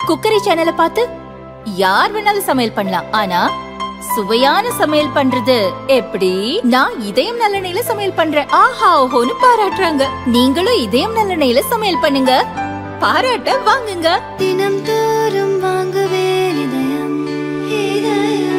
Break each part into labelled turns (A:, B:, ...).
A: cookery சேனலை பார்த்து யார் வேணாலும் சமையல் பண்ணலாம் ஆனா சுவையான சமையல் பண்றது எப்படி நான் இதயம் நல்லெண்ணெயில சமையல் பண்றேன் ஆஹா ஓஹோன்னு பாராட்டுறாங்க நீங்களும் இதயம் நல்லெண்ணெயில சமையல் பண்ணுங்க பாராட்ட வாங்குங்க
B: தினம் தோறும் வாங்குவே இதயம் இதயம்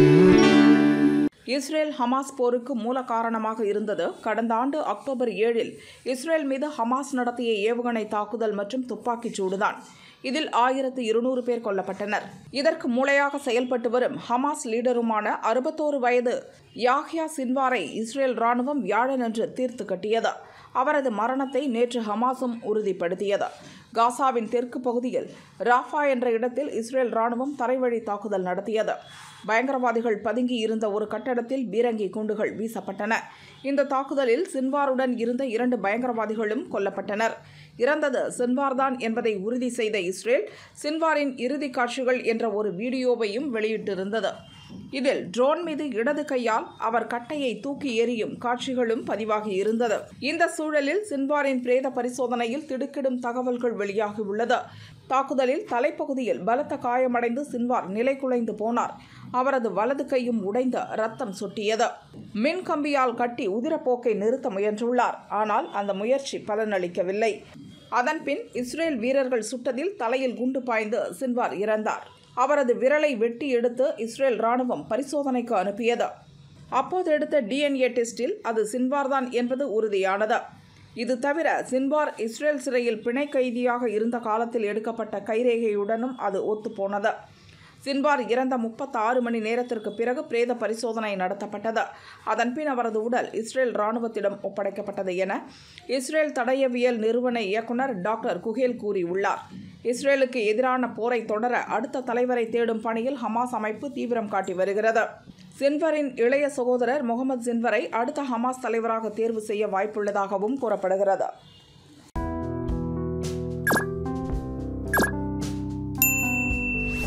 C: இஸ்ரேல் ஹமாஸ் போருக்கு மூல காரணமாக இருந்தது கடந்த ஆண்டு அக்டோபர் ஏழில் இஸ்ரேல் மீது ஹமாஸ் நடத்திய ஏவுகணை தாக்குதல் மற்றும் துப்பாக்கிச் சூடுதான் இதில் ஆயிரத்து இருநூறு பேர் கொல்லப்பட்டனர் இதற்கு மூளையாக செயல்பட்டு வரும் ஹமாஸ் லீடருமான அறுபத்தோரு வயது யாஹ்யா சின்வாரை இஸ்ரேல் ராணுவம் வியாழனன்று தீர்த்து கட்டியது அவரது மரணத்தை நேற்று ஹமாஸும் உறுதிப்படுத்தியது காசாவின் தெற்கு பகுதியில் ராஃபா என்ற இடத்தில் இஸ்ரேல் ராணுவம் தரைவழி தாக்குதல் நடத்தியது பயங்கரவாதிகள் பதுங்கி இருந்த ஒரு கட்டடத்தில் பீரங்கி குண்டுகள் வீசப்பட்டன இந்த தாக்குதலில் சின்வாருடன் இருந்த இரண்டு பயங்கரவாதிகளும் கொல்லப்பட்டனர் இறந்தது சின்வார்தான் என்பதை உறுதி செய்த இஸ்ரேல் சின்வாரின் இறுதி காட்சிகள் என்ற ஒரு வீடியோவையும் வெளியிட்டிருந்தது இதில் ட்ரோன் மீது இடது கையால் அவர் கட்டையை தூக்கி எறியும் காட்சிகளும் பதிவாகி இருந்தது இந்த சூழலில் சின்வாரின் பிரேத பரிசோதனையில் திடுக்கிடும் தகவல்கள் வெளியாகியுள்ளது தாக்குதலில் தலைப்பகுதியில் பலத்த காயமடைந்து சின்வார் நிலை குலைந்து போனார் அவரது வலது கையும் உடைந்து ரத்தம் சொட்டியது மின் கம்பியால் கட்டி உதிரப்போக்கை நிறுத்த முயன்றுள்ளார் ஆனால் அந்த முயற்சி பலனளிக்கவில்லை அதன்பின் இஸ்ரேல் வீரர்கள் சுட்டதில் தலையில் குண்டு பாய்ந்து சின்வார் இறந்தார் அவரது விரலை வெட்டி எடுத்து இஸ்ரேல் ராணுவம் பரிசோதனைக்கு அனுப்பியது அப்போது எடுத்த டிஎன்ஏ டெஸ்டில் அது சின்வார்தான் என்பது உறுதியானது இது தவிர சின்வார் இஸ்ரேல் சிறையில் பிணை கைதியாக இருந்த காலத்தில் எடுக்கப்பட்ட கைரேகையுடனும் அது ஒத்துப்போனது சின்வார் இறந்த முப்பத்தாறு மணி நேரத்திற்கு பிறகு பிரேத பரிசோதனை நடத்தப்பட்டது அதன்பின் அவரது உடல் இஸ்ரேல் இராணுவத்திடம் ஒப்படைக்கப்பட்டது என இஸ்ரேல் தடயவியல் நிறுவன இயக்குனர் டாக்டர் குகேல் கூறியுள்ளார் இஸ்ரேலுக்கு எதிரான போரை தொடர அடுத்த தலைவரை தேடும் பணியில் ஹமாஸ் அமைப்பு தீவிரம் காட்டி வருகிறது சின்வரின் இளைய சகோதரர் முகமது சின்வரை அடுத்த ஹமாஸ் தலைவராக தேர்வு செய்ய வாய்ப்புள்ளதாகவும் கூறப்படுகிறது